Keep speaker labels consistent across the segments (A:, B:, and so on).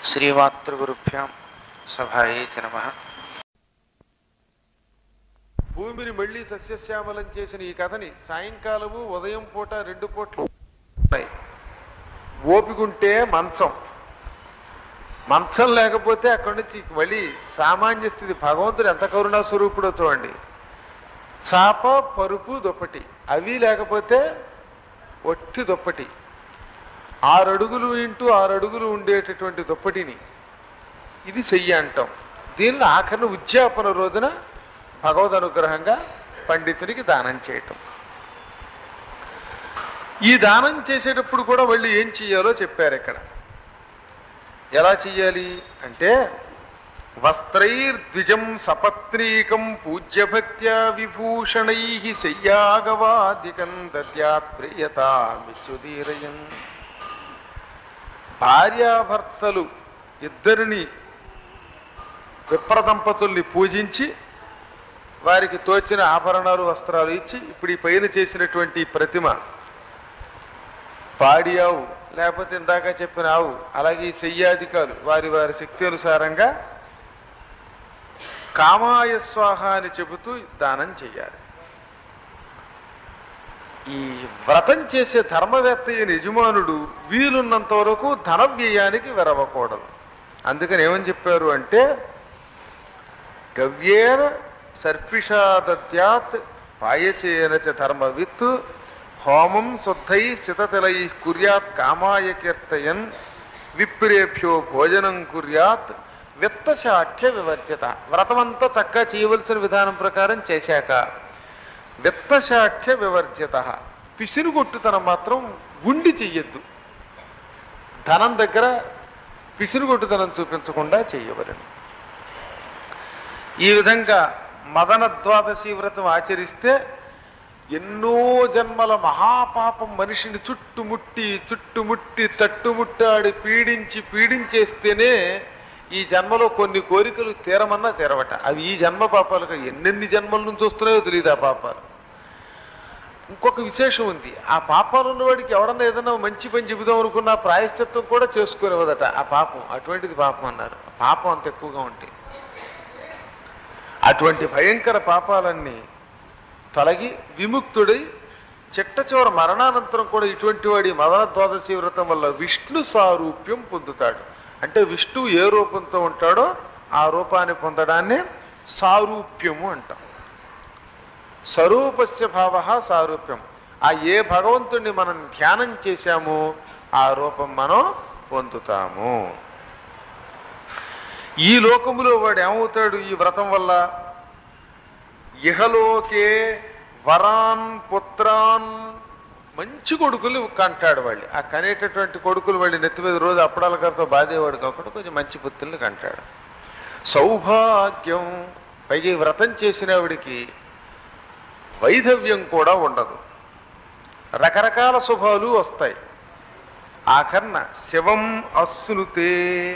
A: శ్రీమాతృగురుభ్యాం సభాయే నమ
B: భూమిని మళ్ళీ సస్యశ్యామలం చేసిన ఈ కథని సాయంకాలము ఉదయం పూట రెండు పూటలు ఉన్నాయి ఓపికంటే మంచం మంచం లేకపోతే అక్కడి నుంచి మళ్ళీ సామాన్య స్థితి భగవంతుడు ఎంత కరుణా స్వరూపుడో చూడండి చాప పరుపు దుప్పటి అవి లేకపోతే ఒట్టి దుప్పటి ఆరు అడుగులు ఇంటూ ఆరు అడుగులు ఉండేటటువంటి దుప్పటిని ఇది చెయ్యి అంటాం దీనిని ఆఖరిని ఉద్యాపన రోజున భగవద్ అనుగ్రహంగా పండితునికి దానం చేయటం ఈ దానం చేసేటప్పుడు కూడా వాళ్ళు ఏం చెయ్యాలో చెప్పారు ఇక్కడ ఎలా చెయ్యాలి అంటే వస్త్రైర్ద్విజం సపత్నీకం పూజ్యభక్త్యా విభూషణై శయ్యాగవాదికం దద్యాత్ ప్రియతామిచ్చుదీరయన్ భార్యాభర్తలు ఇద్దరిని విప్రదంపతుల్ని పూజించి వారికి తోచిన ఆభరణాలు వస్త్రాలు ఇచ్చి ఇప్పుడు ఈ పైన చేసినటువంటి ఈ ప్రతిమ పాడి ఆవు లేకపోతే ఇందాక చెప్పిన ఆవు అలాగే ఈ శయ్యాధికాలు వారి వారి శక్తి అనుసారంగా కామాయ స్వాహ అని చెబుతూ దానం చెయ్యాలి ఈ వ్రతం చేసే ధర్మవేత్త అయిన యజమానుడు వీలున్నంత వరకు ధన వ్యయానికి వెరవకూడదు అందుకని ఏమని చెప్పారు అంటే గవ్యేన సర్పిషాదత్యాత్ పాయసేన చ ధర్మవిత్ హోమం శుద్ధై సితతిలై కుర్యాత్ కామాయ కీర్తయన్ విప్రేభ్యో భోజనం కుర్యాత్ విత్తశాఠ్య వివర్జిత వ్రతమంతా చక్కగా చేయవలసిన విధానం ప్రకారం చేశాక విత్తశాఠ్య వివర్జిత పిసినుగొట్టుతనం మాత్రం ఉండి చెయ్యొద్దు ధనం దగ్గర పిసినుగొట్టుతనం చూపించకుండా చేయవలను ఈ విధంగా మదన ద్వాదశి వ్రతం ఆచరిస్తే ఎన్నో జన్మల మహాపాపం మనిషిని చుట్టుముట్టి చుట్టుముట్టి తట్టుముట్టాడి పీడించి పీడించేస్తేనే ఈ జన్మలో కొన్ని కోరికలు తీరమన్నా తీరవట అవి ఈ జన్మ పాపాలుగా ఎన్నెన్ని జన్మల నుంచి వస్తున్నాయో తెలియదు ఆ పాపాలు ఇంకొక విశేషం ఉంది ఆ పాపాలు ఉన్నవాడికి ఎవడన్నా ఏదైనా మంచి పని చెబుదాం అనుకున్న ప్రాయశ్చిత్తం కూడా చేసుకునేవదట ఆ పాపం అటువంటిది పాపం అన్నారు పాపం అంత ఎక్కువగా ఉంటాయి అటువంటి భయంకర పాపాలన్నీ తొలగి విముక్తుడై చిట్ట చివర మరణానంతరం కూడా ఇటువంటి వాడి మదన ద్వాదశి వ్రతం వల్ల విష్ణు సారూప్యం పొందుతాడు అంటే విష్ణువు ఏ రూపంతో ఉంటాడో ఆ రూపాన్ని పొందడాన్ని సారూప్యము అంటాం స్వరూపస్య భావ సారూప్యం ఆ ఏ భగవంతుణ్ణి మనం ధ్యానం చేశామో ఆ రూపం మనం పొందుతాము ఈ లోకములో వాడు ఏమవుతాడు ఈ వ్రతం వల్ల ఇహలోకే వరాన్ పుత్రాన్ మంచి కొడుకులు కంటాడు వాళ్ళు ఆ కనేటటువంటి కొడుకులు వాళ్ళు నెత్తి మీద రోజు అప్పడాల గారితో బాధేవాడు కాకుండా కొంచెం మంచి పుత్రుల్ని కంటాడు సౌభాగ్యం పైగా ఈ వ్రతం చేసిన ఆవిడికి వైధవ్యం కూడా ఉండదు రకరకాల శుభాలు వస్తాయి ఆఖర్న శివం అశ్నుతే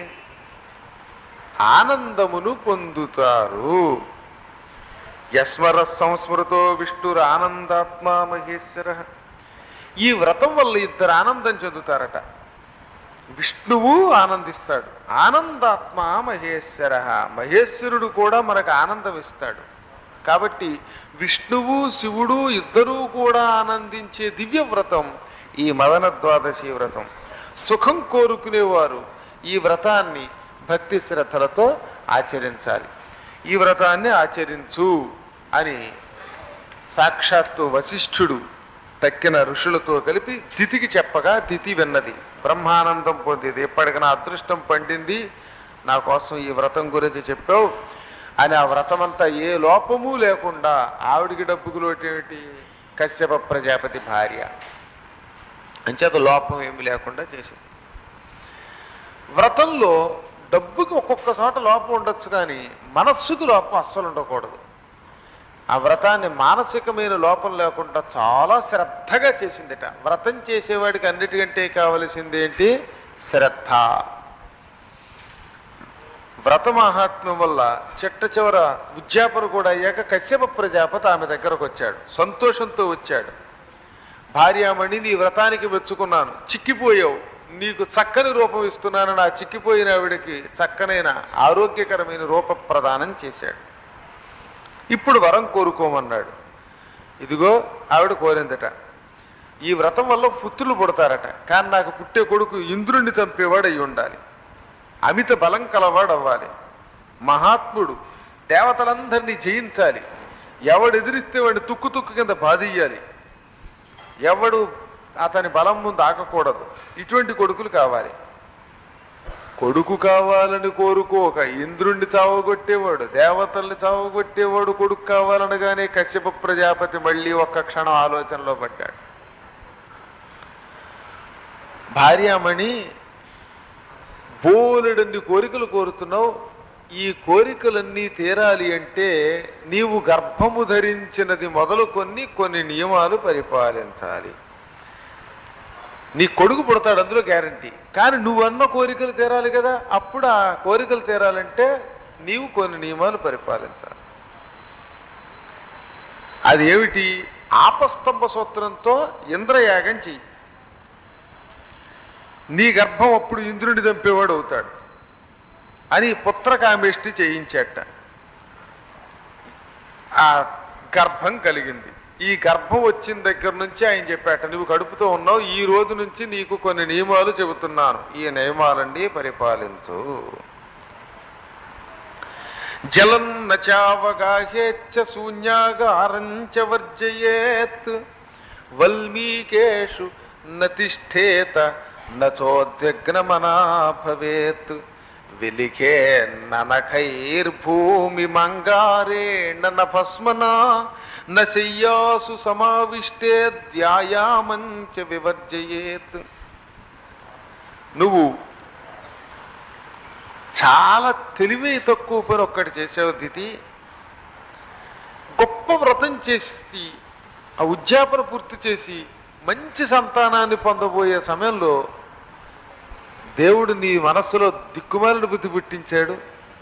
B: ఆనందమును పొందుతారు యస్మర సంస్మృతో విష్ణురు ఆనందాత్మా మహేశ్వర ఈ వ్రతం వల్ల ఇద్దరు ఆనందం చెందుతారట విష్ణువు ఆనందిస్తాడు ఆనందాత్మ మహేశ్వర మహేశ్వరుడు కూడా మనకు ఆనందం ఇస్తాడు కాబట్టి విష్ణువు శివుడు ఇద్దరూ కూడా ఆనందించే దివ్య వ్రతం ఈ మదన ద్వాదశి వ్రతం సుఖం కోరుకునేవారు ఈ వ్రతాన్ని భక్తి శ్రద్ధలతో ఆచరించాలి ఈ వ్రతాన్ని ఆచరించు అని సాక్షాత్తు వశిష్ఠుడు తక్కిన ఋషులతో కలిపి తిథికి చెప్పగా తిథి విన్నది బ్రహ్మానందం పొందింది ఎప్పటికైనా అదృష్టం పండింది నా కోసం ఈ వ్రతం గురించి చెప్పావు అని ఆ వ్రతమంతా ఏ లోపము లేకుండా ఆవిడికి డబ్బుకు లోటేమిటి కశ్యప ప్రజాపతి భార్య అంచేత లోపం ఏమి లేకుండా చేసింది వ్రతంలో డబ్బుకి ఒక్కొక్క చోట లోపం ఉండొచ్చు కానీ మనస్సుకు లోపం అస్సలు ఉండకూడదు ఆ వ్రతాన్ని మానసికమైన లోపం లేకుండా చాలా శ్రద్ధగా చేసిందిట వ్రతం చేసేవాడికి అన్నిటికంటే కావలసింది ఏంటి శ్రద్ధ వ్రత మహాత్మ్యం వల్ల చిట్ట చివర ఉద్యాపన కూడా అయ్యాక కశ్యప ప్రజాపతి ఆమె దగ్గరకు వచ్చాడు సంతోషంతో వచ్చాడు భార్యామణి నీ వ్రతానికి మెచ్చుకున్నాను చిక్కిపోయావు నీకు చక్కని రూపం ఇస్తున్నాను నా చిక్కిపోయిన ఆవిడకి చక్కనైన ఆరోగ్యకరమైన రూప ప్రదానం చేశాడు ఇప్పుడు వరం కోరుకోమన్నాడు ఇదిగో ఆవిడ కోరిందట ఈ వ్రతం వల్ల పుత్రులు పుడతారట కానీ నాకు పుట్టే కొడుకు ఇంద్రుణ్ణి చంపేవాడు అయి ఉండాలి అమిత బలం కలవాడు అవ్వాలి మహాత్ముడు దేవతలందరినీ జయించాలి ఎవడు ఎదిరిస్తే వాడిని తుక్కు తుక్కు కింద బాధియ్యాలి ఎవడు అతని బలం ముందు ఆగకూడదు ఇటువంటి కొడుకులు కావాలి కొడుకు కావాలని కోరుకోక ఇంద్రుణ్ణి చావగొట్టేవాడు దేవతల్ని చావగొట్టేవాడు కొడుకు కావాలనగానే కశ్యప ప్రజాపతి మళ్ళీ ఒక్క క్షణం ఆలోచనలో పడ్డాడు భార్యామణి బోలెడన్ని కోరికలు కోరుతున్నావు ఈ కోరికలన్నీ తీరాలి అంటే నీవు గర్భము ధరించినది మొదలుకొని కొన్ని నియమాలు పరిపాలించాలి నీ కొడుకు పుడతాడు అందులో గ్యారంటీ కానీ నువ్వన్న కోరికలు తీరాలి కదా అప్పుడు ఆ కోరికలు తీరాలంటే నీవు కొన్ని నియమాలు పరిపాలించాలి అది ఏమిటి ఆపస్తంభ సూత్రంతో ఇంద్రయాగం చెయ్యి నీ గర్భం అప్పుడు ఇంద్రుని చంపేవాడు అవుతాడు అని పుత్రకామేష్టి చేయించేట ఆ గర్భం కలిగింది ఈ గర్భం వచ్చిన దగ్గర నుంచి ఆయన చెప్పాట నువ్వు కడుపుతో ఉన్నావు ఈ రోజు నుంచి నీకు కొన్ని నియమాలు చెబుతున్నాను ఈ నియమాలన్నీ పరిపాలించు జలం నచావగాహేచ్చ శూన్యాగారంచ వర్జయేత్ వల్మీకేషు నతిష్ఠేత నచోద్విగ్నమనా భవేత్ విలిఖే ననఖైర్భూమి మంగారేణ నభస్మనా న శయ్యాసు సమావిష్టే ధ్యాయామంచ వివర్జయేత్ నువ్వు చాలా తెలివి తక్కువ పని ఒక్కటి చేసావు దితి గొప్ప వ్రతం చేసి ఆ ఉద్యాపన పూర్తి చేసి మంచి సంతానాన్ని పొందబోయే సమయంలో దేవుడు నీ మనస్సులో దిక్కుమాలిన బుద్ధి పుట్టించాడు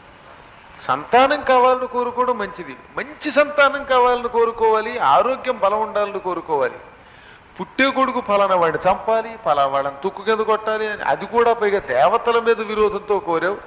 B: సంతానం కావాలని కోరుకోవడం మంచిది మంచి సంతానం కావాలని కోరుకోవాలి ఆరోగ్యం బలం ఉండాలని కోరుకోవాలి పుట్టే కొడుకు ఫలానా వాడిని చంపాలి ఫలానా వాడిని తుక్కు కింద కొట్టాలి అని అది కూడా పైగా దేవతల మీద విరోధంతో కోరావు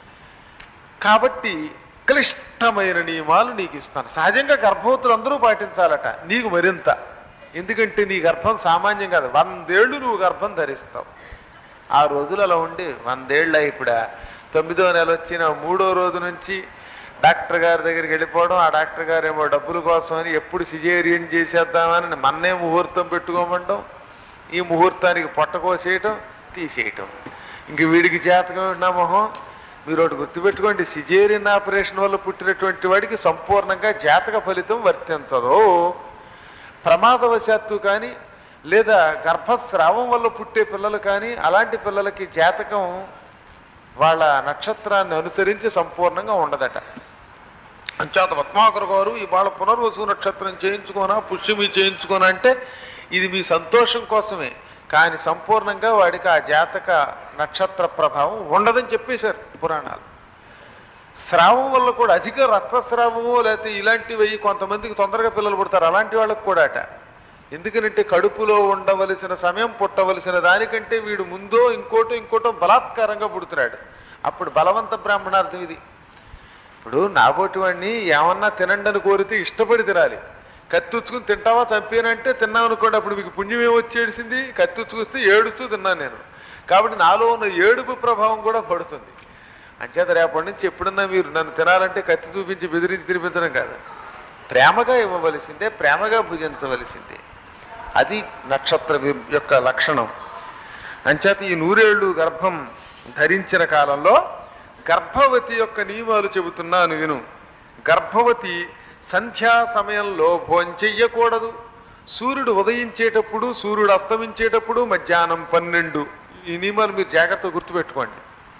B: కాబట్టి క్లిష్టమైన నియమాలు నీకు ఇస్తాను సహజంగా గర్భవతులు అందరూ పాటించాలట నీకు మరింత ఎందుకంటే నీ గర్భం సామాన్యం కాదు వందేళ్ళు నువ్వు గర్భం ధరిస్తావు ఆ రోజులు అలా ఉండి వందేళ్ళ ఇప్పుడు తొమ్మిదో నెల వచ్చిన మూడో రోజు నుంచి డాక్టర్ గారి దగ్గరికి వెళ్ళిపోవడం ఆ డాక్టర్ గారు ఏమో డబ్బుల కోసం అని ఎప్పుడు సిజేరియన్ చేసేద్దామని మన్నే ముహూర్తం పెట్టుకోమంటాం ఈ ముహూర్తానికి పొట్ట కోసేయటం తీసేయటం ఇంక వీడికి జాతకం నా మొహం మీరు ఒకటి గుర్తుపెట్టుకోండి సిజేరియన్ ఆపరేషన్ వల్ల పుట్టినటువంటి వాడికి సంపూర్ణంగా జాతక ఫలితం వర్తించదు ప్రమాదవశాత్తు కానీ లేదా గర్భస్రావం వల్ల పుట్టే పిల్లలు కానీ అలాంటి పిల్లలకి జాతకం వాళ్ళ నక్షత్రాన్ని అనుసరించి సంపూర్ణంగా ఉండదట అంచేత పద్మాకర్ గారు ఇవాళ పునర్వసు నక్షత్రం చేయించుకోనా పుష్యమి చేయించుకోనా అంటే ఇది మీ సంతోషం కోసమే కానీ సంపూర్ణంగా వాడికి ఆ జాతక నక్షత్ర ప్రభావం ఉండదని చెప్పేశారు పురాణాలు స్రావం వల్ల కూడా అధిక రక్తస్రావము లేకపోతే ఇలాంటివి కొంతమందికి తొందరగా పిల్లలు పుడతారు అలాంటి వాళ్ళకి కూడా అట ఎందుకనంటే కడుపులో ఉండవలసిన సమయం పుట్టవలసిన దానికంటే వీడు ముందో ఇంకోటో ఇంకోటో బలాత్కారంగా పుడుతున్నాడు అప్పుడు బలవంత బ్రాహ్మణార్థం ఇది ఇప్పుడు నాబోటి వాడిని ఏమన్నా తినండి అని కోరితే ఇష్టపడి తినాలి కత్తుచ్చుకుని తింటావా చంపానంటే తిన్నావు అనుకోండి అప్పుడు మీకు పుణ్యం ఏమొచ్చేసింది కత్తుచ్చుకొస్తే ఏడుస్తూ తిన్నాను నేను కాబట్టి నాలో ఉన్న ఏడుపు ప్రభావం కూడా పడుతుంది అంచేత రేపటి నుంచి ఎప్పుడన్నా మీరు నన్ను తినాలంటే కత్తి చూపించి బెదిరించి తినిపించడం కాదు ప్రేమగా ఇవ్వవలసిందే ప్రేమగా భుజించవలసిందే అది నక్షత్ర వి- యొక్క లక్షణం అంచేత ఈ నూరేళ్లు గర్భం ధరించిన కాలంలో గర్భవతి యొక్క నియమాలు చెబుతున్నాను విను గర్భవతి సంధ్యా సమయంలో భోంచెయ్యకూడదు సూర్యుడు ఉదయించేటప్పుడు సూర్యుడు అస్తమించేటప్పుడు మధ్యాహ్నం పన్నెండు ఈ నియమాలు మీరు జాగ్రత్తగా గుర్తుపెట్టుకోండి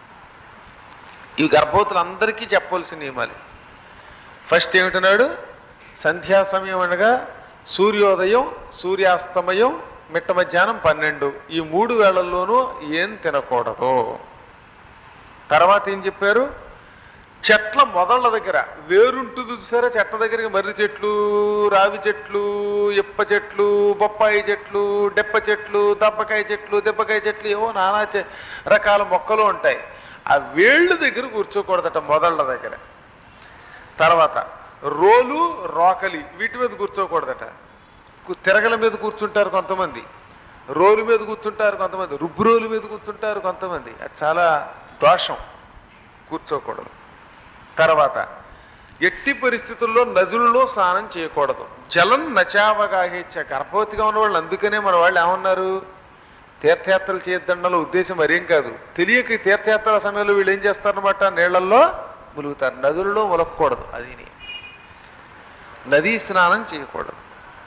B: ఇవి గర్భవతులందరికీ చెప్పవలసిన నియమాలు ఫస్ట్ ఏమిటన్నాడు సంధ్యా సమయం అనగా సూర్యోదయం సూర్యాస్తమయం మిట్ట మధ్యాహ్నం పన్నెండు ఈ మూడు వేళల్లోనూ ఏం తినకూడదు తర్వాత ఏం చెప్పారు చెట్ల మొదళ్ళ దగ్గర వేరుంటుంది చూసారా చెట్ల దగ్గరికి మర్రి చెట్లు రావి చెట్లు ఇప్ప చెట్లు బొప్పాయి చెట్లు డెప్ప చెట్లు దబ్బకాయ చెట్లు దెబ్బకాయ చెట్లు ఏవో నానా చె- రకాల మొక్కలు ఉంటాయి ఆ వేళ్ళు దగ్గర కూర్చోకూడదట మొదళ్ళ దగ్గర తర్వాత రోలు రోకలి వీటి మీద కూర్చోకూడదట కు- తిరగల మీద కూర్చుంటారు కొంతమంది రోలు మీద కూర్చుంటారు కొంతమంది రుబ్బురోలు మీద కూర్చుంటారు కొంతమంది అది చాలా దోషం కూర్చోకూడదు తర్వాత ఎట్టి పరిస్థితుల్లో నదులలో స్నానం చేయకూడదు జలం నచావగాహించ గర్భవతిగా ఉన్న వాళ్ళు అందుకనే మన వాళ్ళు ఏమన్నారు తీర్థయాత్రలు చేయొద్దన్నలో ఉద్దేశం మరేం కాదు తెలియక ఈ తీర్థయాత్రల సమయంలో వీళ్ళు ఏం చేస్తారనమాట నీళ్లలో ములుగుతారు నదులలో ములగకూడదు అది నీ. నదీ స్నానం చేయకూడదు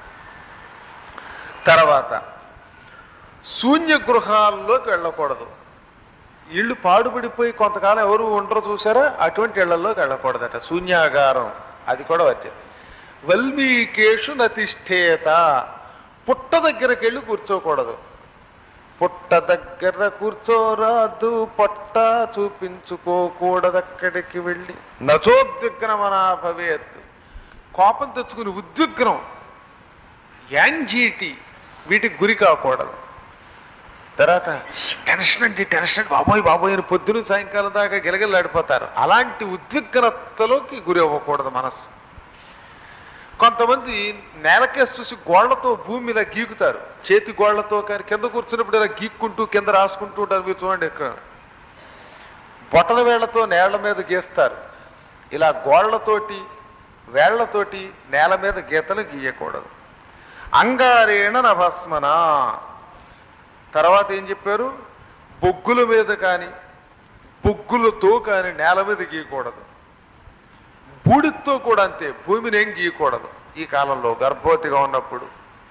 B: తర్వాత శూన్య గృహాల్లోకి వెళ్ళకూడదు ఇళ్ళు పాడుపడిపోయి కొంతకాలం ఎవరు ఉండరు చూసారా అటువంటి ఇళ్లలోకి వెళ్ళకూడదట శూన్యాగారం అది కూడా వచ్చేది వల్మీకేషు నతిష్ఠేత పుట్ట దగ్గరికి వెళ్ళి కూర్చోకూడదు పుట్ట దగ్గర కూర్చోరాదు పొట్ట చూపించుకోకూడదు అక్కడికి వెళ్ళి నచోద్విగ్నమనా భవేత్ కోపం తెచ్చుకుని ఉద్విగ్నం యాంగ్జైటీ వీటికి గురి కాకూడదు తర్వాత టెన్షన్ అంటే టెన్షన్ అంటే బాబోయ్ బాబోయ్ అని పొద్దున సాయంకాలం దాకా గిలగిలాడిపోతారు అలాంటి ఉద్విగ్నతలోకి గురి అవ్వకూడదు మనస్సు కొంతమంది నేలకేసి చూసి గోళ్లతో భూమి ఇలా గీకుతారు చేతి గోళ్లతో కానీ కింద కూర్చున్నప్పుడు ఇలా గీక్కుంటూ కింద రాసుకుంటూ ఉంటారు మీరు చూడండి ఇక్కడ బొటన వేళ్లతో నేల మీద గీస్తారు ఇలా గోళ్లతోటి వేళ్లతోటి నేల మీద గీతలు గీయకూడదు అంగారేణ నభస్మన తర్వాత ఏం చెప్పారు బొగ్గుల మీద కానీ బొగ్గులతో కానీ నేల మీద గీయకూడదు బూడితో కూడా అంతే భూమిని ఏం గీయకూడదు ఈ కాలంలో గర్భవతిగా ఉన్నప్పుడు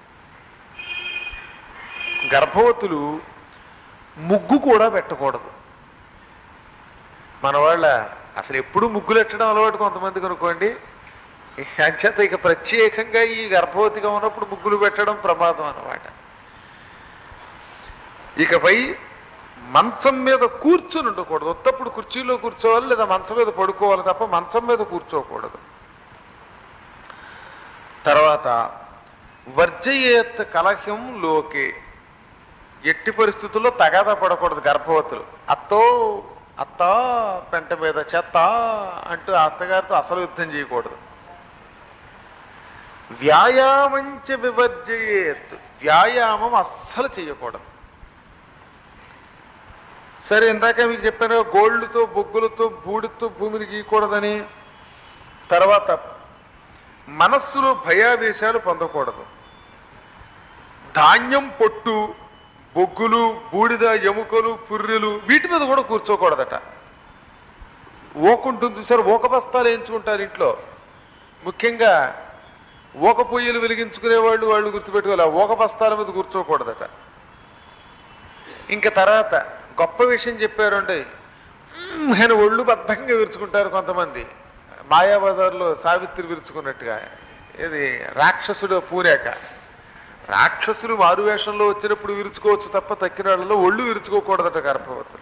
B: గర్భవతులు ముగ్గు కూడా పెట్టకూడదు మన వాళ్ళ అసలు ఎప్పుడు ముగ్గులు పెట్టడం అలవాటు కొంతమందికి అనుకోండి అంచేత ఇక ప్రత్యేకంగా ఈ గర్భవతిగా ఉన్నప్పుడు ముగ్గులు పెట్టడం ప్రమాదం అన్నమాట ఇకపై మంచం మీద కూర్చుని ఉండకూడదు ఉత్తప్పుడు కుర్చీలో కూర్చోవాలి లేదా మంచం మీద పడుకోవాలి తప్ప మంచం మీద కూర్చోకూడదు తర్వాత వర్జయేత్ కలహ్యం లోకే ఎట్టి పరిస్థితుల్లో తగాదా పడకూడదు గర్భవతులు అత్తో అత్త పెంట మీద చెత్త అంటూ అత్తగారితో అసలు యుద్ధం చేయకూడదు వ్యాయామంచ వివర్జయేత్ వ్యాయామం అస్సలు చేయకూడదు సరే ఇందాక మీకు చెప్పాను గోల్డ్తో బొగ్గులతో బూడితో భూమిని గీయకూడదని తర్వాత మనస్సులో భయావేశాలు పొందకూడదు ధాన్యం పొట్టు బొగ్గులు బూడిద ఎముకలు పుర్రెలు వీటి మీద కూడా కూర్చోకూడదట ఓకుంటుంది చూసారు ఓక బస్తాలు వేయించుకుంటారు ఇంట్లో ముఖ్యంగా ఓక పొయ్యిలు వెలిగించుకునే వాళ్ళు వాళ్ళు గుర్తుపెట్టుకోవాలి ఆ ఓక బస్తాల మీద కూర్చోకూడదట ఇంకా తర్వాత గొప్ప విషయం చెప్పారండి "మ్మ్" అని ఒళ్ళు బద్ధంగా విరుచుకుంటారు కొంతమంది మాయాబజార్లో సావిత్రి విరుచుకున్నట్టుగా ఇది రాక్షసుడు పూరాక రాక్షసులు మారు వేషంలో వచ్చినప్పుడు విరుచుకోవచ్చు తప్ప తక్కిన వాళ్ళలో ఒళ్ళు విరుచుకోకూడదట గర్భవతులు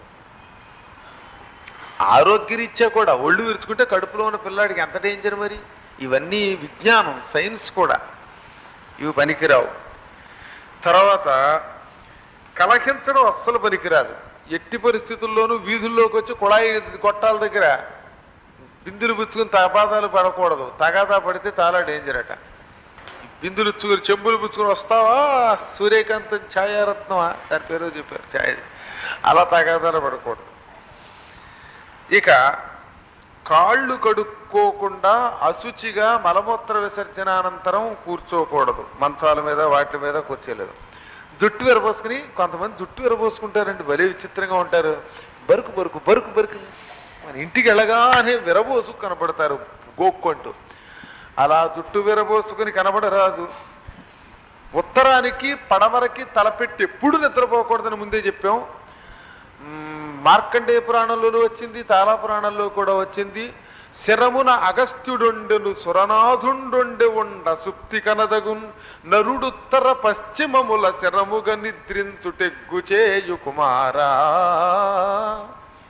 B: ఆరోగ్యరీత్యా కూడా ఒళ్ళు విరుచుకుంటే కడుపులో ఉన్న పిల్లాడికి ఎంత డేంజర్ మరి ఇవన్నీ విజ్ఞానం సైన్స్ కూడా ఇవి పనికిరావు తర్వాత కలహించడం అస్సలు పనికిరాదు ఎట్టి పరిస్థితుల్లోనూ వీధుల్లోకి వచ్చి కుళాయి గొట్టాల దగ్గర బిందులు పుచ్చుకుని తగాదాలు పడకూడదు తగాదా పడితే చాలా డేంజర్ అట ఈ బిందులు ఇచ్చుకుని చెంబులు పుచ్చుకుని వస్తావా సూర్యకాంతం ఛాయారత్నమా దాని పేరు చెప్పారు ఛాయ అలా తగాదాలు పడకూడదు ఇక కాళ్ళు కడుక్కోకుండా అశుచిగా మలమూత్ర విసర్జన అనంతరం కూర్చోకూడదు మంచాల మీద వాటి మీద కూర్చోలేదు జుట్టు విరబోసుకుని కొంతమంది జుట్టు విరబోసుకుంటారండి భలే విచిత్రంగా ఉంటారు బరుకు బరుకు బరుకు బరుకు మన ఇంటికి వెళ్ళగానే విరబోసు కనపడతారు గోక్కుంటూ అలా జుట్టు విరబోసుకుని కనబడరాదు ఉత్తరానికి పడమరకి తలపెట్టి ఎప్పుడు నిద్రపోకూడదని ముందే చెప్పాం మ్మ్, మార్కండేయ పురాణంలోనూ వచ్చింది తాలా పురాణంలో కూడా వచ్చింది శరమున అగస్త్యుడొండెను సురనాథుండొండె ఉండ సుప్తి కనదగున్ నరుడుత్తర పశ్చిమముల శరముగ నిద్రించుటెగ్గు చేయు కుమారా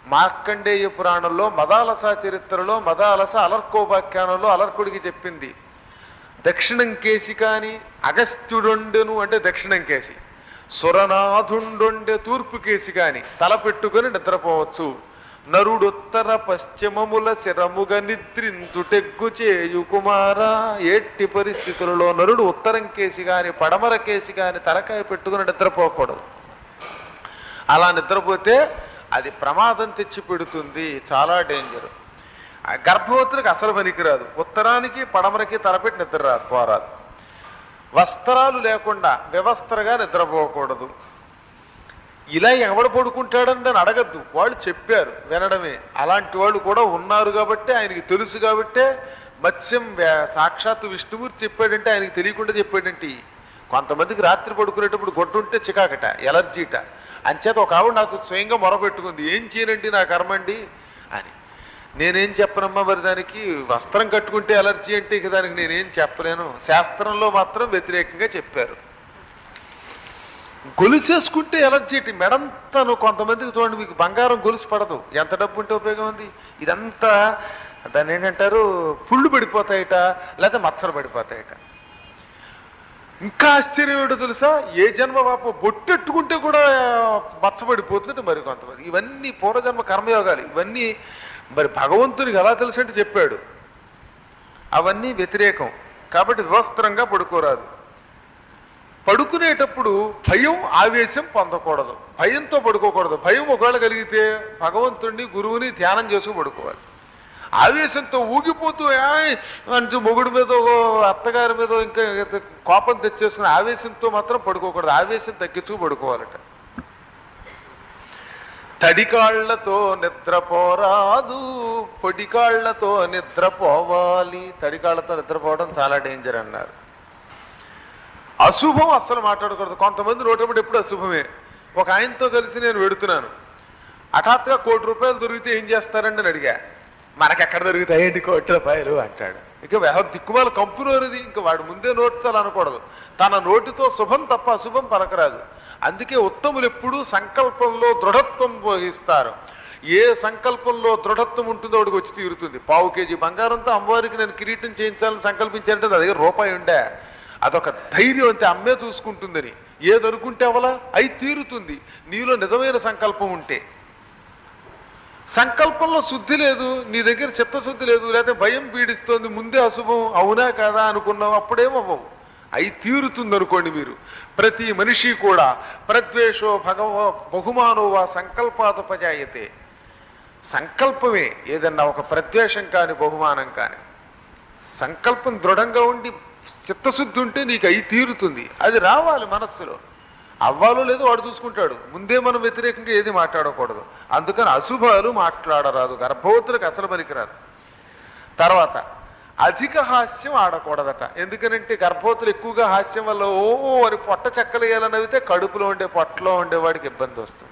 B: మార్కండేయ పురాణంలో మదాలస చరిత్రలో మదాలస అలర్కోపాఖ్యానంలో అలర్కుడికి చెప్పింది దక్షిణం కేసి కాని అగస్త్యుడొండెను అంటే దక్షిణం కేసి సురనాథుండొండె తూర్పు కేసి కాని తల పెట్టుకొని నిద్రపోవచ్చు నరుడొత్తర పశ్చిమముల శిరముగ నిద్రించుటెగ్గు చేయు కుమారా ఎట్టి పరిస్థితులలో నరుడు ఉత్తరం కేసి గాని పడమర కేసి గాని తలకాయ పెట్టుకుని నిద్రపోకూడదు అలా నిద్రపోతే అది ప్రమాదం తెచ్చి పెడుతుంది చాలా డేంజర్ ఆ గర్భవతులకు అసలు పనికిరాదు ఉత్తరానికి పడమరకి తలపెట్టి నిద్ర రాదు పోరాదు వస్త్రాలు లేకుండా వ్యవస్థగా నిద్రపోకూడదు ఇలా ఎవడు పడుకుంటాడని అని అడగద్దు వాళ్ళు చెప్పారు వినడమే అలాంటి వాళ్ళు కూడా ఉన్నారు కాబట్టి ఆయనకి తెలుసు కాబట్టే మత్స్యం వ్య- సాక్షాత్తు విష్ణుమూర్తి చెప్పాడంటే ఆయనకి తెలియకుండా చెప్పాడంటే కొంతమందికి రాత్రి పడుకునేటప్పుడు గొట్టుంటే చికాకట ఎలర్జీట అంచేత ఒక ఆవిడ నాకు స్వయంగా మొరపెట్టుకుంది ఏం చేయనండి నా కర్మండి అని నేనేం చెప్పనమ్మా మరి దానికి వస్త్రం కట్టుకుంటే ఎలర్జీ అంటే ఇక దానికి నేనేం చెప్పలేను శాస్త్రంలో మాత్రం వ్యతిరేకంగా చెప్పారు గొలుసేసుకుంటే ఎలర్జీ ఏంటి మెడంతను కొంతమందికి చూడండి మీకు బంగారం గొలుసు పడదు ఎంత డబ్బు ఉంటే ఉపయోగం ఉంది ఇదంతా దాన్ని ఏంటంటారు పుళ్ళు పడిపోతాయట లేకపోతే మచ్చలు పడిపోతాయట ఇంకా ఆశ్చర్యం ఏంటో తెలుసా ఏ జన్మ పాప బొట్టెట్టుకుంటే కూడా మచ్చబడిపోతుందంటే మరి కొంతమంది ఇవన్నీ పూర్వజన్మ కర్మయోగాలు ఇవన్నీ మరి భగవంతునికి ఎలా తెలుసు అంటే చెప్పాడు అవన్నీ వ్యతిరేకం కాబట్టి వివస్త్రంగా పడుకోరాదు పడుకునేటప్పుడు భయం ఆవేశం పొందకూడదు భయంతో పడుకోకూడదు భయం ఒకవేళ కలిగితే భగవంతుడిని గురువుని ధ్యానం చేసుకు పడుకోవాలి ఆవేశంతో ఊగిపోతూ "ఆయ్" అంటూ మొగుడు మీద అత్తగారి మీద ఇంకా కోపం తెచ్చేసుకుని ఆవేశంతో మాత్రం పడుకోకూడదు ఆవేశం తగ్గించుకు పడుకోవాలట తడికాళ్లతో నిద్రపోరాదు పొడికాళ్లతో నిద్రపోవాలి తడికాళ్లతో నిద్రపోవడం చాలా డేంజర్ అన్నారు అశుభం అస్సలు మాట్లాడకూడదు కొంతమంది నోటప్పుడు ఎప్పుడు అశుభమే ఒక ఆయనతో కలిసి నేను వెడుతున్నాను హఠాత్తుగా కోటి రూపాయలు దొరికితే ఏం చేస్తారండి అని అడిగా మనకెక్కడ దొరుకుతాయండి కోటి రూపాయలు అంటాడు ఇక ఎవరు దిక్కుమాల కంపునోరిది ఇంకా వాడు ముందే నోటితో అలా అనకూడదు తన నోటితో శుభం తప్ప అశుభం పలకరాదు అందుకే ఉత్తములు ఎప్పుడూ సంకల్పంలో దృఢత్వం వహిస్తారు ఏ సంకల్పంలో దృఢత్వం ఉంటుందో వాడికి వచ్చి తీరుతుంది పావు కేజీ బంగారంతో అమ్మవారికి నేను కిరీటం చేయించాలని సంకల్పించారంటే నా దగ్గర రూపాయి ఉండే అదొక ధైర్యం అంతే అమ్మే చూసుకుంటుందని ఏది అనుకుంటే అవలా అయి తీరుతుంది నీలో నిజమైన సంకల్పం ఉంటే సంకల్పంలో శుద్ధి లేదు నీ దగ్గర చిత్తశుద్ధి లేదు లేకపోతే భయం పీడిస్తోంది ముందే అశుభం అవునా కాదా అనుకున్నావు అప్పుడేమవ్వవు అయి తీరుతుంది అనుకోండి మీరు ప్రతి మనిషి కూడా ప్రద్వేషో భగవ బహుమానో వా సంకల్పాదుపజాయతే సంకల్పమే ఏదన్నా ఒక ప్రద్వేషం కాని బహుమానం కాని సంకల్పం దృఢంగా ఉండి చిత్తశుద్ధి ఉంటే నీకు అయి తీరుతుంది అది రావాలి మనస్సులో అవ్వాలో లేదో వాడు చూసుకుంటాడు ముందే మనం వ్యతిరేకంగా ఏది మాట్లాడకూడదు అందుకని అశుభాలు మాట్లాడరాదు గర్భవతులకు అసలు పనికిరాదు తర్వాత అధిక హాస్యం ఆడకూడదట ఎందుకనంటే గర్భవతులు ఎక్కువగా హాస్యం వల్ల ఓ అని పొట్ట చెక్కలేయాలని నవ్వితే కడుపులో ఉండే పొట్టలో ఉండేవాడికి ఇబ్బంది వస్తుంది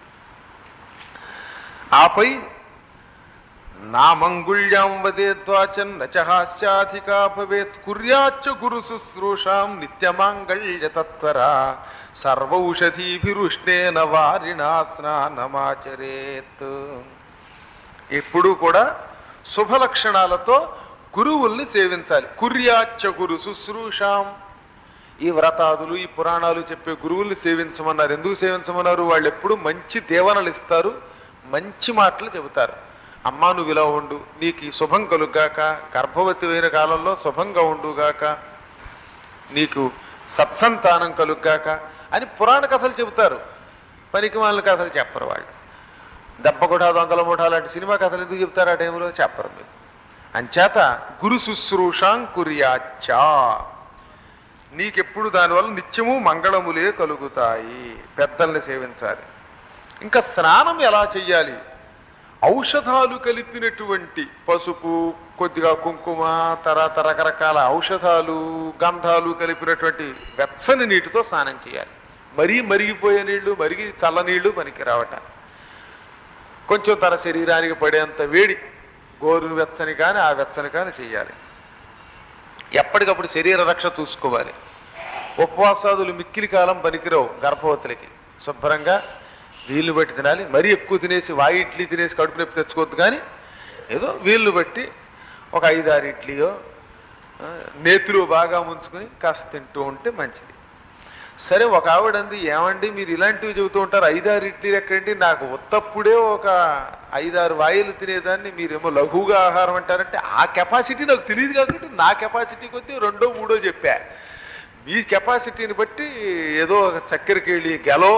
B: ఆపై నా మంగుళ్యాం వదేద్వాచన్ నచ హాస్యాధికా భవేత్ కుర్యాచ్చ గురు శుశ్రూషాం నిత్యమాంగళ్యతత్వరా సర్వౌషధీభిరుష్ణేన వారిణా స్నానమాచరేత్ ఎప్పుడూ కూడా శుభ లక్షణాలతో గురువుల్ని సేవించాలి కుర్యాచ్చ గురు శుశ్రూషాం ఈ వ్రతాదులు ఈ పురాణాలు చెప్పే గురువుల్ని సేవించమన్నారు ఎందుకు సేవించమన్నారు వాళ్ళు ఎప్పుడు మంచి దేవనలు ఇస్తారు మంచి మాటలు చెబుతారు అమ్మా నువ్వు ఇలా ఉండు నీకు ఈ శుభం కలుగ్గాక గర్భవతి అయిన కాలంలో శుభంగా ఉండుగాక నీకు సత్సంతానం కలుగ్గాక అని పురాణ కథలు చెబుతారు పనికి వాళ్ళ కథలు చెప్పరు వాళ్ళు దెబ్బగుడ దొంగల ముఠా లాంటి సినిమా కథలు ఎందుకు చెప్తారు ఆ టైంలో చెప్పరు మీరు అంచేత గురు శుశ్రూషాం కుర్యాచ్చా నీకెప్పుడు దానివల్ల నిత్యము మంగళములే కలుగుతాయి పెద్దల్ని సేవించాలి ఇంకా స్నానం ఎలా చెయ్యాలి ఔషధాలు కలిపినటువంటి పసుపు కొద్దిగా కుంకుమ తర్వాత రకరకాల ఔషధాలు గంధాలు కలిపినటువంటి వెచ్చని నీటితో స్నానం చేయాలి మరీ మరిగిపోయే నీళ్లు మరిగి చల్ల నీళ్లు పనికి రావట కొంచెం తన శరీరానికి పడేంత వేడి గోరును వెచ్చని కానీ ఆ వెచ్చని కానీ చేయాలి ఎప్పటికప్పుడు శరీర రక్ష చూసుకోవాలి ఉపవాసాదులు మిక్కిలి కాలం పనికిరావు గర్భవతులకి శుభ్రంగా వీళ్ళు బట్టి తినాలి మరీ ఎక్కువ తినేసి వాయి ఇడ్లీ తినేసి కడుపు నొప్పి తెచ్చుకోవద్దు కానీ ఏదో వీళ్ళు బట్టి ఒక ఐదారు ఇడ్లీయో ఆ, నేతిలో బాగా ముంచుకొని కాస్త తింటూ ఉంటే మంచిది సరే ఒక ఆవిడ అంది ఏమండి మీరు ఇలాంటివి చెబుతూ ఉంటారు ఐదారు ఇడ్లీలు ఎక్కడండి నాకు ఉత్తప్పుడే ఒక ఐదారు వాయిలు తినేదాన్ని మీరేమో లఘువుగా ఆహారం అంటారంటే ఆ కెపాసిటీ నాకు తెలియదు కాబట్టి నా కెపాసిటీ కొద్దీ రెండో మూడో చెప్పా మీ కెపాసిటీని బట్టి ఏదో ఒక చక్కెరకేళి గెలో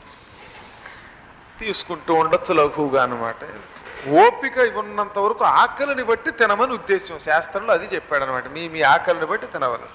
B: తీసుకుంటూ ఉండొచ్చు లఘువుగా అనమాట ఓపిక ఉన్నంత వరకు ఆకలిని బట్టి తినమని ఉద్దేశం శాస్త్రంలో అది చెప్పాడనమాట మీ మీ ఆకలిని బట్టి తినవలను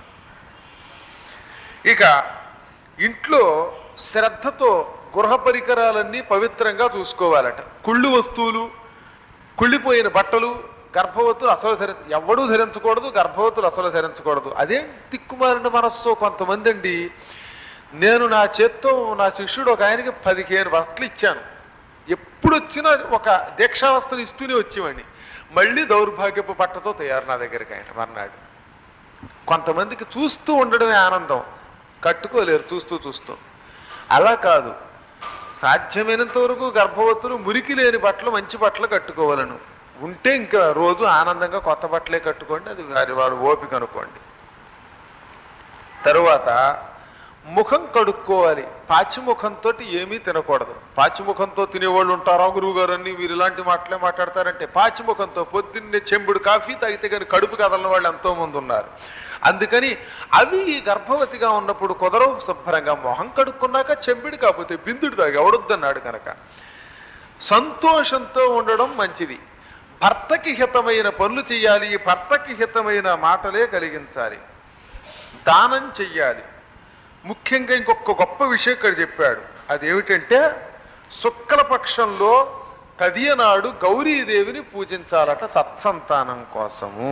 B: ఇక ఇంట్లో శ్రద్ధతో గృహ పరికరాలన్నీ పవిత్రంగా చూసుకోవాలట కుళ్ళు వస్తువులు కుళ్ళిపోయిన బట్టలు గర్భవతులు అసలు ధరి ఎవడూ ధరించకూడదు గర్భవతులు అసలు ధరించకూడదు అదే తిక్కుమారిన మనస్సు కొంతమంది అండి నేను నా చేత్తో నా శిష్యుడు ఒక ఆయనకి పదిహేను బట్టలు ఇచ్చాను ఎప్పుడు వచ్చినా ఒక దీక్షావస్థను ఇస్తూనే వచ్చేవాడిని మళ్ళీ దౌర్భాగ్యపు బట్టతో తయారు నా దగ్గరికి ఆయన మర్నాడు కొంతమందికి చూస్తూ ఉండడమే ఆనందం కట్టుకోలేరు చూస్తూ చూస్తూ అలా కాదు సాధ్యమైనంత వరకు గర్భవతులు మురికి లేని బట్టలు మంచి బట్టలు కట్టుకోవాలను ఉంటే ఇంకా రోజు ఆనందంగా కొత్త బట్టలే కట్టుకోండి అది వారి వాడు ఓపిక అనుకోండి తరువాత ముఖం కడుక్కోవాలి పాచిముఖంతో ఏమీ తినకూడదు పాచిముఖంతో తినేవాళ్ళు ఉంటారా గురువు గారు అన్ని మీరు ఇలాంటి మాటలే మాట్లాడతారంటే పాచిముఖంతో పొద్దున్నే చెంబుడు కాఫీ తాగితే కానీ కడుపు కదలని వాళ్ళు ఎంతో మంది ఉన్నారు అందుకని అవి ఈ గర్భవతిగా ఉన్నప్పుడు కుదరవు శుభ్రంగా మొహం కడుక్కున్నాక చెంబిడి కాకపోతే బిందుడు తాగి ఎవడొద్దన్నాడు కనుక సంతోషంతో ఉండడం మంచిది భర్తకి హితమైన పనులు చేయాలి భర్తకి హితమైన మాటలే కలిగించాలి దానం చెయ్యాలి ముఖ్యంగా ఇంకొక గొప్ప విషయం ఇక్కడ చెప్పాడు అదేమిటంటే శుక్లపక్షంలో తదియనాడు గౌరీదేవిని పూజించాలట సత్సంతానం కోసము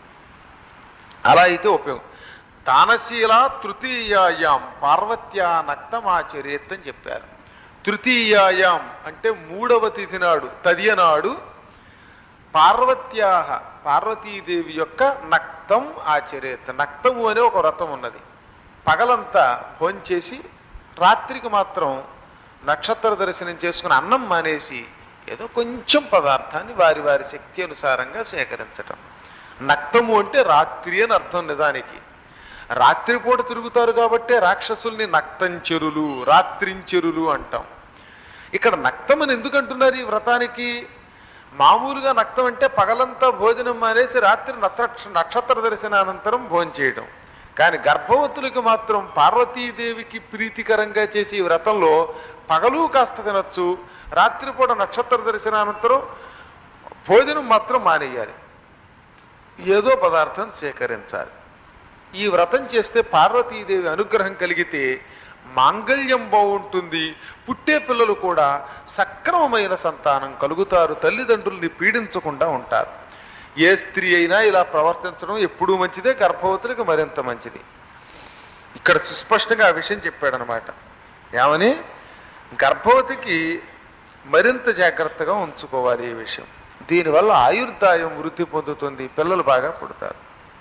B: అలా అయితే ఉపయోగం దానశీల తృతీయాయాం పార్వత్యా నక్తమాచరేత్ అని చెప్పారు తృతీయాయాం అంటే మూడవ తిథి నాడు తదియనాడు పార్వత్యా పార్వతీదేవి యొక్క నక్తం ఆచరేత్ నక్తము అనే ఒక వ్రతం ఉన్నది పగలంతా భోంచేసి రాత్రికి మాత్రం నక్షత్ర దర్శనం చేసుకుని అన్నం మానేసి ఏదో కొంచెం పదార్థాన్ని వారి వారి శక్తి అనుసారంగా సేకరించటం నక్తము అంటే రాత్రి అని అర్థం నిజానికి రాత్రిపూట తిరుగుతారు కాబట్టే రాక్షసుల్ని నక్తంచెరులు రాత్రించెరులు అంటాం ఇక్కడ నక్తం అని ఎందుకు అంటున్నారు ఈ వ్రతానికి మామూలుగా నక్తం అంటే పగలంతా భోజనం మానేసి రాత్రి నక్ష నక్షత్ర దర్శనానంతరం భోజనం చేయడం కానీ గర్భవతులకు మాత్రం పార్వతీదేవికి ప్రీతికరంగా చేసే ఈ వ్రతంలో పగలు కాస్త తినచ్చు రాత్రిపూట నక్షత్ర దర్శనానంతరం భోజనం మాత్రం మానేయాలి ఏదో పదార్థం సేకరించాలి ఈ వ్రతం చేస్తే పార్వతీదేవి అనుగ్రహం కలిగితే మాంగళ్యం బాగుంటుంది పుట్టే పిల్లలు కూడా సక్రమమైన సంతానం కలుగుతారు తల్లిదండ్రుల్ని పీడించకుండా ఉంటారు ఏ స్త్రీ అయినా ఇలా ప్రవర్తించడం ఎప్పుడూ మంచిదే గర్భవతులకు మరింత మంచిది ఇక్కడ సుస్పష్టంగా ఆ విషయం చెప్పాడనమాట ఏమని గర్భవతికి మరింత జాగ్రత్తగా ఉంచుకోవాలి ఈ విషయం దీనివల్ల ఆయుర్దాయం వృద్ధి పొందుతుంది పిల్లలు బాగా పుడతారు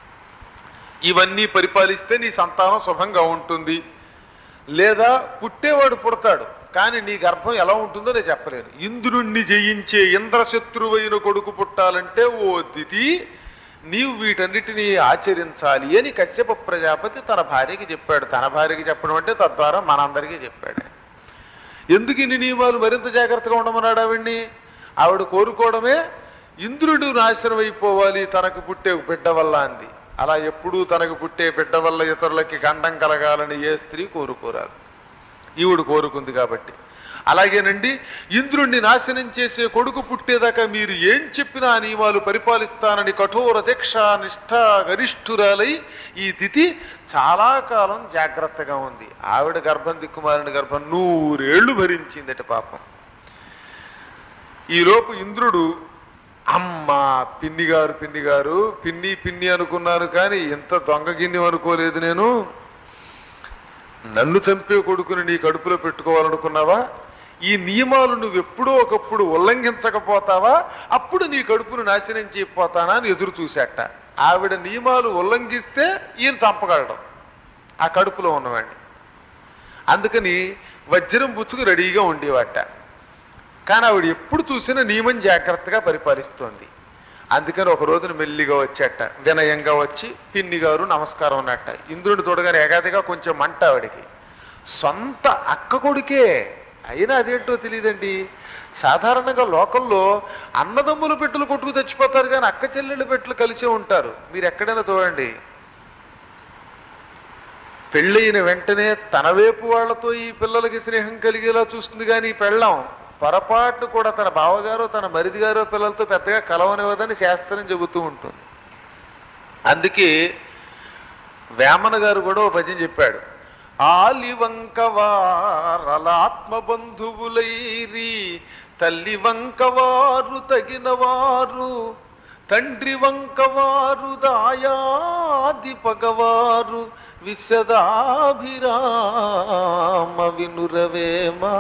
B: ఇవన్నీ పరిపాలిస్తే నీ సంతానం శుభంగా ఉంటుంది లేదా పుట్టేవాడు పుడతాడు కానీ నీ గర్భం ఎలా ఉంటుందో నేను చెప్పలేను ఇంద్రుణ్ణి జయించే ఇంద్రశత్రువైన కొడుకు పుట్టాలంటే ఓ దితి నీవు వీటన్నిటినీ ఆచరించాలి అని కశ్యప ప్రజాపతి తన భార్యకి చెప్పాడు తన భార్యకి చెప్పడం అంటే తద్వారా మనందరికీ చెప్పాడు ఎందుకు ఇన్ని నియమాలు మరింత జాగ్రత్తగా ఉండమన్నాడు ఆవిడ్ని ఆవిడ కోరుకోవడమే ఇంద్రుడు నాశనం అయిపోవాలి తనకు పుట్టే బిడ్డ వల్ల అంది అలా ఎప్పుడూ తనకు పుట్టే బిడ్డ వల్ల ఇతరులకి గండం కలగాలని ఏ స్త్రీ కోరుకోరాదు ఈవిడు కోరుకుంది కాబట్టి అలాగేనండి ఇంద్రుణ్ణి నాశనం చేసే కొడుకు పుట్టేదాకా మీరు ఏం చెప్పినా ఆ నియమాలు పరిపాలిస్తానని కఠోర దీక్ష నిష్ఠ గరిష్ఠురాలై ఈ తిథి చాలా కాలం జాగ్రత్తగా ఉంది ఆవిడ గర్భం దిక్కుమాలిన గర్భం నూరేళ్లు భరించిందట పాపం ఈలోపు ఇంద్రుడు అమ్మ పిన్ని గారు పిన్ని గారు పిన్ని పిన్ని అనుకున్నాను కానీ ఎంత దొంగ గిన్నె అనుకోలేదు నేను నన్ను చంపే కొడుకుని నీ కడుపులో పెట్టుకోవాలనుకున్నావా ఈ నియమాలు నువ్వు ఎప్పుడో ఒకప్పుడు ఉల్లంఘించకపోతావా అప్పుడు నీ కడుపును నాశనం చేయకపోతానా అని ఎదురు చూశాట ఆవిడ నియమాలు ఉల్లంఘిస్తే ఈయన చంపగలడం ఆ కడుపులో ఉన్నవాడిని అందుకని వజ్రం పుచ్చుకు రెడీగా ఉండేవాట కానీ ఆవిడ ఎప్పుడు చూసినా నియమం జాగ్రత్తగా పరిపాలిస్తోంది అందుకని ఒక రోజున మెల్లిగా వచ్చేట వినయంగా వచ్చి పిన్ని గారు నమస్కారం అన్నట్ట ఇంద్రుడు చూడగానే ఏగాదిగా కొంచెం మంట ఆవిడికి సొంత అక్క కొడుకే అయినా అదేంటో తెలియదండి సాధారణంగా లోకంలో అన్నదమ్ముల పెట్టులు కొట్టుకు తెచ్చిపోతారు కానీ అక్క చెల్లెళ్ళ పెట్టులు కలిసే ఉంటారు మీరు ఎక్కడైనా చూడండి పెళ్ళైన వెంటనే తన వైపు వాళ్ళతో ఈ పిల్లలకి స్నేహం కలిగేలా చూస్తుంది కానీ ఈ పెళ్ళం పొరపాటు కూడా తన బావగారో తన మరిది గారో పిల్లలతో పెద్దగా కలవనివ్వదని శాస్త్రం చెబుతూ ఉంటుంది అందుకే వేమన గారు కూడా ఓ భజన చెప్పాడు ఆలి వంకవారలాత్మ బంధువులైరి తల్లి వంకవారు తగినవారు తండ్రి వంకవారు దాయాది పగవారు విశదాభిరామ వినురవేమా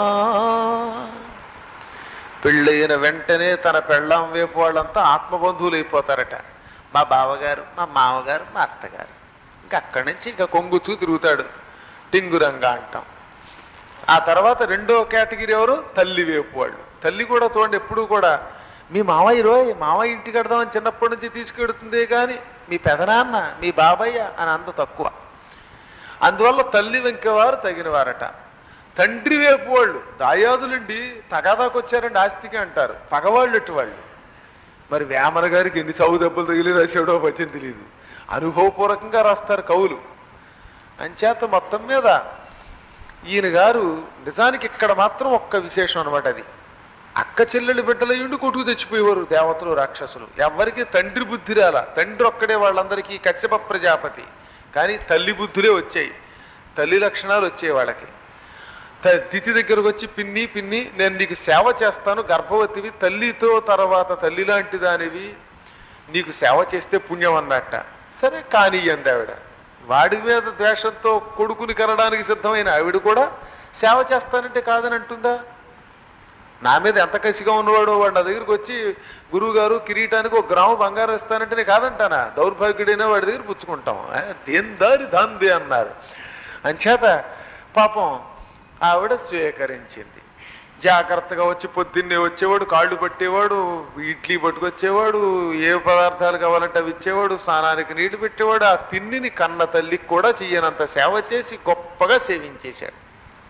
B: పెళ్ళైన వెంటనే తన పెళ్ళాం వైపు వాళ్ళంతా ఆత్మబంధువులు అయిపోతారట మా బావగారు మా మామగారు మా అత్తగారు ఇంకా అక్కడి నుంచి ఇంకా కొంగుచూ తిరుగుతాడు టింగురంగా అంటాం ఆ తర్వాత రెండో కేటగిరీ ఎవరు తల్లి వైపు వాళ్ళు తల్లి కూడా చూడండి ఎప్పుడు కూడా మీ మావయ్య రోయ్ మావయ్య ఇంటికి కడదామని చిన్నప్పటి నుంచి తీసుకెడుతుందే కానీ మీ పెదనాన్న మీ బాబయ్య అని అంత తక్కువ అందువల్ల తల్లి వెంకవారు తగినవారట తండ్రి వైపు వాళ్ళు దాయాదులండి తగాదాకు వచ్చారండి ఆస్తికి అంటారు పగవాళ్ళు ఇటు వాళ్ళు మరి వేమన గారికి ఎన్ని చౌ దెబ్బలు తగిలి రాశాడో పద్యం తెలియదు అనుభవపూర్వకంగా రాస్తారు కవులు అంచేత మొత్తం మీద ఈయన గారు నిజానికి ఇక్కడ మాత్రం ఒక్క విశేషం అనమాట అది అక్క చెల్లెలు బిడ్డలయ్యుండి కొట్టుకు తెచ్చిపోయేవారు దేవతలు రాక్షసులు ఎవరికి తండ్రి బుద్ధి రాల తండ్రి ఒక్కడే వాళ్ళందరికీ కశ్యప ప్రజాపతి కానీ తల్లి బుద్ధులే వచ్చాయి తల్లి లక్షణాలు వచ్చాయి వాళ్ళకి త- తిథి దగ్గరకు వచ్చి పిన్ని పిన్ని నేను నీకు సేవ చేస్తాను గర్భవతివి తల్లితో తర్వాత తల్లి లాంటి దానివి నీకు సేవ చేస్తే పుణ్యం అన్నట్ట సరే కానీ అంది ఆవిడ వాడి మీద ద్వేషంతో కొడుకుని కనడానికి సిద్ధమైన ఆవిడ కూడా సేవ చేస్తానంటే కాదని అంటుందా నా మీద ఎంత కసిగా ఉన్నవాడు వాడు నా దగ్గరికి వచ్చి గురువు గారు కిరీటానికి ఒక గ్రాము బంగారం ఇస్తానంటే నేను కాదంటానా దౌర్భాగ్యుడైనా వాడి దగ్గర పుచ్చుకుంటాం ఆ, దేని దారి దాంది అన్నారు అంచేత పాపం ఆవిడ స్వీకరించింది జాగ్రత్తగా వచ్చి పొద్దున్నే వచ్చేవాడు కాళ్ళు పట్టేవాడు ఇడ్లీ పట్టుకొచ్చేవాడు ఏ పదార్థాలు కావాలంటే అవి ఇచ్చేవాడు స్నానానికి నీళ్లు పెట్టేవాడు ఆ పిన్నిని కన్న తల్లికి కూడా చెయ్యనంత సేవ చేసి గొప్పగా సేవించేశాడు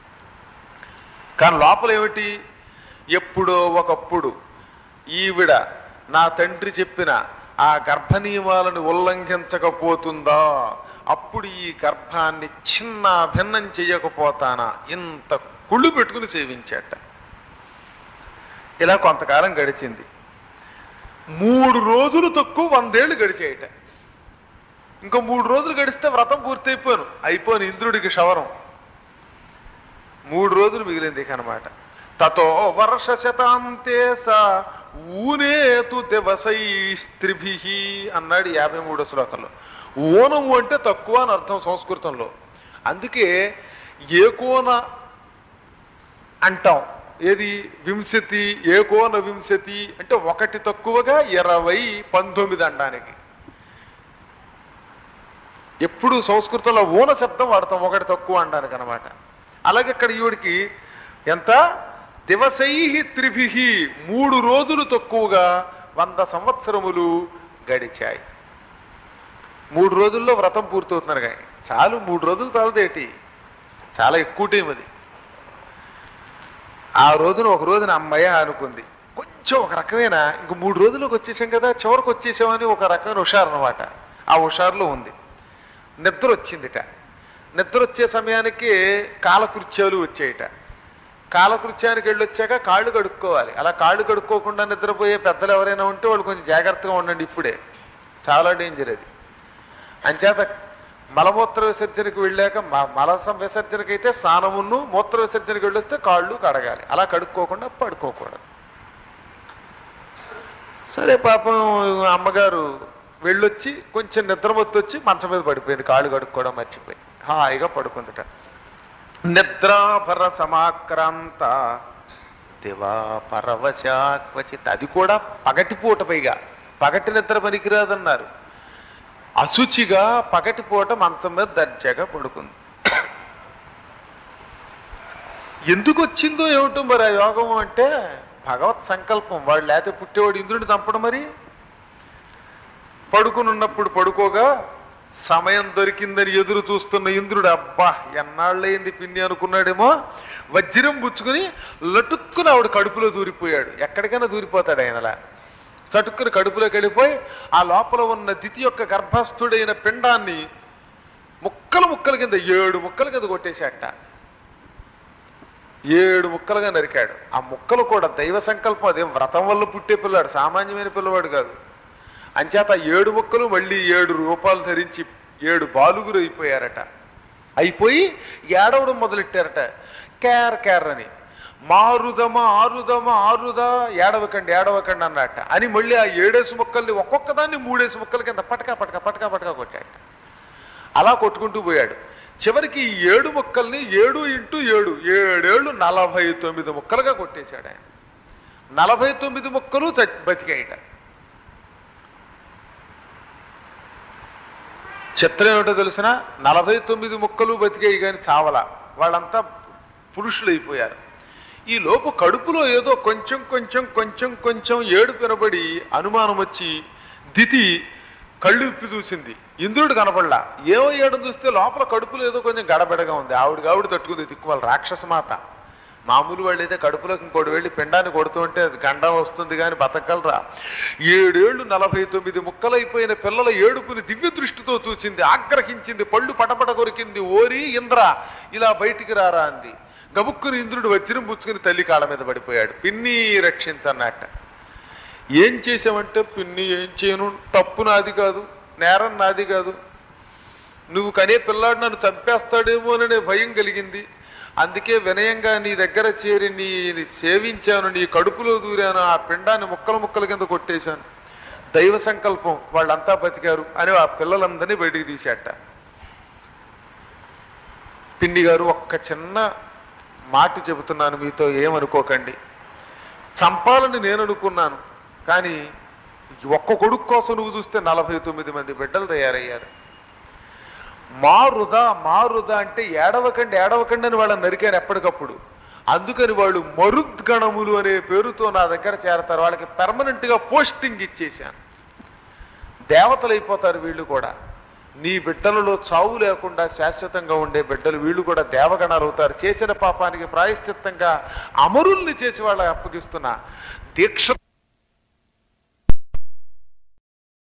B: కానీ లోపల ఏమిటి ఎప్పుడో ఒకప్పుడు ఈవిడ నా తండ్రి చెప్పిన ఆ గర్భ నియమాలను ఉల్లంఘించకపోతుందా అప్పుడు ఈ గర్భాన్ని చిన్న భిన్నం చేయకపోతానా ఇంత కుళ్ళు పెట్టుకుని సేవించాట ఇలా కొంతకాలం గడిచింది మూడు రోజులు తక్కువ వందేళ్లు గడిచేయట ఇంకో మూడు రోజులు గడిస్తే వ్రతం పూర్తయిపోయాను అయిపోను ఇంద్రుడికి శవరం మూడు రోజులు మిగిలింది ఇక అనమాట తతో వర్ష శతాంతే స ఊనేతు దివసై స్త్రిభి అన్నాడు యాభై మూడో శ్లోకంలో ఓనము అంటే తక్కువ అని అర్థం సంస్కృతంలో అందుకే ఏకోన అంటాం ఏది వింశతి ఏకోన వింశతి అంటే ఒకటి తక్కువగా ఇరవై పంతొమ్మిది అనడానికి ఎప్పుడు సంస్కృతంలో ఊన శబ్దం వాడతాం ఒకటి తక్కువ అనడానికి అనమాట అలాగే ఇక్కడ ఈవిడికి ఎంత దివసై త్రిభి మూడు రోజులు తక్కువగా వంద సంవత్సరములు గడిచాయి మూడు రోజుల్లో వ్రతం పూర్తవుతున్నారు కానీ చాలు మూడు రోజులు చాలదేటి చాలా ఎక్కువ టైం అది ఆ రోజున ఒక రోజున అమ్మాయి అనుకుంది కొంచెం ఒక రకమైన ఇంక మూడు రోజులకు వచ్చేసాం కదా చివరికి వచ్చేసామని ఒక రకమైన హుషారు అనమాట ఆ హుషారులో ఉంది నిద్ర వచ్చిందిట నిద్ర వచ్చే సమయానికి కాలకృత్యాలు వచ్చాయిట కాలకృత్యానికి వెళ్ళి వచ్చాక కాళ్ళు కడుక్కోవాలి అలా కాళ్ళు కడుక్కోకుండా నిద్రపోయే పెద్దలు ఎవరైనా ఉంటే వాళ్ళు కొంచెం జాగ్రత్తగా ఉండండి ఇప్పుడే చాలా డేంజర్ అది అంచేత మలమూత్ర విసర్జనకు వెళ్ళాక మ- మలసం విసర్జనకి అయితే స్నానమును మూత్ర విసర్జనకి వెళ్ళొస్తే కాళ్ళు కడగాలి అలా కడుక్కోకుండా పడుకోకూడదు సరే పాపం అమ్మగారు వెళ్ళొచ్చి కొంచెం నిద్రమొత్తు వచ్చి మంచం మీద పడిపోయింది కాళ్ళు కడుక్కోవడం మర్చిపోయి హాయిగా పడుకుందిట నిద్రాభర సమాక్రాంత దివా పరవశాక్వచిత్ అది కూడా పగటిపూట పైగా పగటి నిద్ర పనికిరాదన్నారు అశుచిగా పగటిపూట మంచం మీద దర్జాగా పడుకుంది ఎందుకు వచ్చిందో ఏమిటో మరి ఆ యోగం అంటే భగవత్ సంకల్పం వాడు లేకపోతే పుట్టేవాడు ఇంద్రుడిని చంపడం మరి పడుకుని ఉన్నప్పుడు పడుకోగా సమయం దొరికిందని ఎదురు చూస్తున్న ఇంద్రుడు అబ్బా ఎన్నాళ్ళయింది పిన్ని అనుకున్నాడేమో వజ్రం పుచ్చుకుని లటుక్కుని ఆవిడ కడుపులో దూరిపోయాడు ఎక్కడికైనా దూరిపోతాడు ఆయనలా చటుక్కుని కడుపులోకి వెళ్ళిపోయి ఆ లోపల ఉన్న దితి యొక్క గర్భస్థుడైన పిండాన్ని ముక్కలు ముక్కల కింద ఏడు ముక్కల కింద కొట్టేశాట ఏడు ముక్కలుగా నరికాడు ఆ ముక్కలు కూడా దైవ సంకల్పం అదేం వ్రతం వల్ల పుట్టే పిల్లాడు సామాన్యమైన పిల్లవాడు కాదు అంచేత ఆ ఏడు ముక్కలు మళ్ళీ ఏడు రూపాయలు ధరించి ఏడు బాలుగురు అయిపోయారట అయిపోయి ఏడవడం మొదలెట్టారట కేర్ కేర్ అని మారుదమా ఆరుదమా ఆరుదా ఏడవకండి ఏడవకండి అన్నట్ట అని మళ్ళీ ఆ ఏడేసి ముక్కల్ని ఒక్కొక్క దాన్ని మూడేసి ముక్కల కింద పటకా పటకా పటకా పటకా కొట్టాట అలా కొట్టుకుంటూ పోయాడు చివరికి ఈ ఏడు ముక్కల్ని ఏడు ఇంటూ ఏడు ఏడేళ్ళు నలభై తొమ్మిది ముక్కలుగా కొట్టేశాడు ఆయన నలభై తొమ్మిది ముక్కలు చ- బతికాయట చిత్రం ఏమిటో తెలిసిన నలభై తొమ్మిది ముక్కలు బతికాయి కానీ చావల వాళ్ళంతా పురుషులు అయిపోయారు ఈ లోపు కడుపులో ఏదో కొంచెం కొంచెం కొంచెం కొంచెం ఏడు పినబడి అనుమానం వచ్చి దితి కళ్ళు ఇప్పి చూసింది ఇంద్రుడు కనపడలా ఏమో ఏడు చూస్తే లోపల కడుపులో ఏదో కొంచెం గడబెడగా ఉంది ఆవిడ ఆవిడ తట్టుకుంది దిక్కుమాల రాక్షసమాత మామూలు వాళ్ళు అయితే కడుపులోకి ఇంకోటి వెళ్ళి పిండాన్ని కొడుతూ ఉంటే అది గండం వస్తుంది కానీ బతకలరా ఏడేళ్లు నలభై తొమ్మిది ముక్కలైపోయిన పిల్లల ఏడుపుని దివ్య దృష్టితో చూసింది ఆగ్రహించింది పళ్ళు పటపట కొరికింది ఓరి ఇంద్ర ఇలా బయటికి రారా అంది గబుక్కుని ఇంద్రుడు వజ్రం పుచ్చుకుని తల్లి కాళ్ళ మీద పడిపోయాడు పిన్ని రక్షించన్నట్ట ఏం చేసావంటే పిన్ని ఏం చేయను తప్పు నాది కాదు నేరం నాది కాదు నువ్వు కనే పిల్లాడు నన్ను చంపేస్తాడేమో అనే భయం కలిగింది అందుకే వినయంగా నీ దగ్గర చేరి నీ సేవించాను నీ కడుపులో దూరాను ఆ పిండాన్ని ముక్కలు ముక్కల కింద కొట్టేశాను దైవ సంకల్పం వాళ్ళంతా బతికారు అని ఆ పిల్లలందరినీ బయటికి తీసేట పిన్ని గారు ఒక్క చిన్న మాట చెబుతున్నాను మీతో ఏమనుకోకండి చంపాలని నేను అనుకున్నాను కానీ ఒక్క కొడుకు కోసం నువ్వు చూస్తే నలభై తొమ్మిది మంది బిడ్డలు తయారయ్యారు మారుదా మారుదా అంటే ఏడవకండి ఏడవకండి అని వాళ్ళని నరికాను ఎప్పటికప్పుడు అందుకని వాళ్ళు మరుద్గణములు అనే పేరుతో నా దగ్గర చేరతారు వాళ్ళకి పెర్మనెంట్గా పోస్టింగ్ ఇచ్చేశాను దేవతలు అయిపోతారు వీళ్ళు కూడా నీ బిడ్డలలో చావు లేకుండా శాశ్వతంగా ఉండే బిడ్డలు వీళ్ళు కూడా దేవగణాలు అవుతారు చేసిన పాపానికి ప్రాయశ్చిత్తంగా అమరుల్ని చేసి వాళ్ళకి అప్పగిస్తున్నా దీక్ష